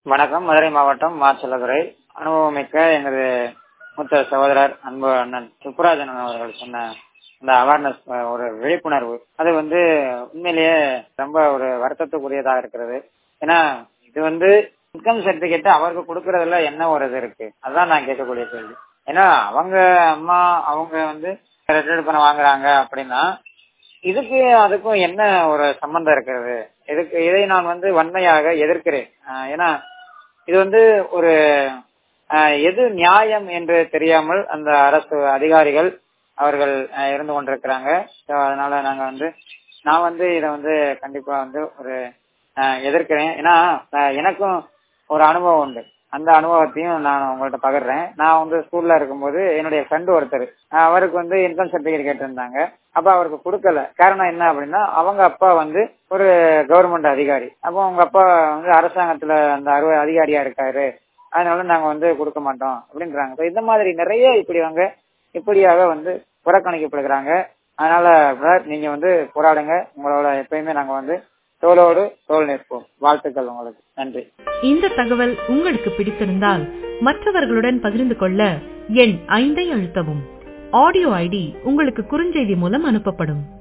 வணக்கம் மதுரை மாவட்டம் மாச்சலதுறை அனுபவமிக்க எனது மூத்த சகோதரர் அன்பு அண்ணன் சுப்புராஜன் அவர்கள் சொன்ன இந்த அவேர்னஸ் ஒரு விழிப்புணர்வு அது வந்து உண்மையிலேயே ரொம்ப ஒரு வருத்தத்துக்குரியதாக இருக்கிறது ஏன்னா இது வந்து இன்கம் சர்டிபிகேட் அவருக்கு கொடுக்கறதுல என்ன ஒரு இது இருக்கு அதுதான் நான் கேட்கக்கூடிய கேள்வி ஏன்னா அவங்க அம்மா அவங்க வந்து ரிட்டையர்ட் பண்ண வாங்குறாங்க அப்படின்னா இதுக்கு அதுக்கும் என்ன ஒரு சம்பந்தம் இருக்கிறது இதுக்கு இதை நான் வந்து வன்மையாக எதிர்க்கிறேன் ஆஹ் ஏன்னா இது வந்து ஒரு ஆஹ் எது நியாயம் என்று தெரியாமல் அந்த அரசு அதிகாரிகள் அவர்கள் ஆஹ் இருந்து கொண்டிருக்கிறாங்க So, அதனால நாங்க வந்து நான் வந்து இதை வந்து கண்டிப்பா வந்து ஒரு ஆஹ் எதிர்க்கிறேன் ஏன்னா ஆஹ் எனக்கும் ஒரு அனுபவம் உண்டு அந்த அனுபவத்தையும் நான் உங்கள்ட்ட பகிர்றேன் நான் வந்து ஸ்கூல்ல இருக்கும்போது என்னுடைய ஃப்ரெண்டு ஒருத்தர் ஆஹ் அவருக்கு வந்து இன்கம் சர்டிபிகேட் கேட்டிருந்தாங்க அப்ப அவருக்கு கொடுக்கல காரணம் என்ன அப்படின்னா அவங்க அப்பா வந்து ஒரு கவர்மெண்ட் அதிகாரி அப்போ அவங்க அப்பா வந்து அரசாங்கத்துல அந்த அறுவ அதிகாரியா இருக்காரு அதனால நாங்க வந்து கொடுக்க மாட்டோம் அப்படின்றாங்க So, இந்த மாதிரி நிறைய இப்படி அவங்க இப்படியாக வந்து புறக்கணிக்கப்படுகிறாங்க அதனால brother, நீங்க வந்து போராடுங்க உங்களோட எப்பயுமே நாங்க வந்து தோளோடு தோல் நிற்போம் வாழ்த்துக்கள் உங்களுக்கு நன்றி இந்த தகவல் உங்களுக்கு பிடித்திருந்தால் மற்றவர்களுடன் பகிர்ந்து கொள்ள எண் ஐந்தை அழுத்தவும் ஆடியோ ஐடி உங்களுக்கு குறுஞ்செய்தி மூலம் அனுப்பப்படும்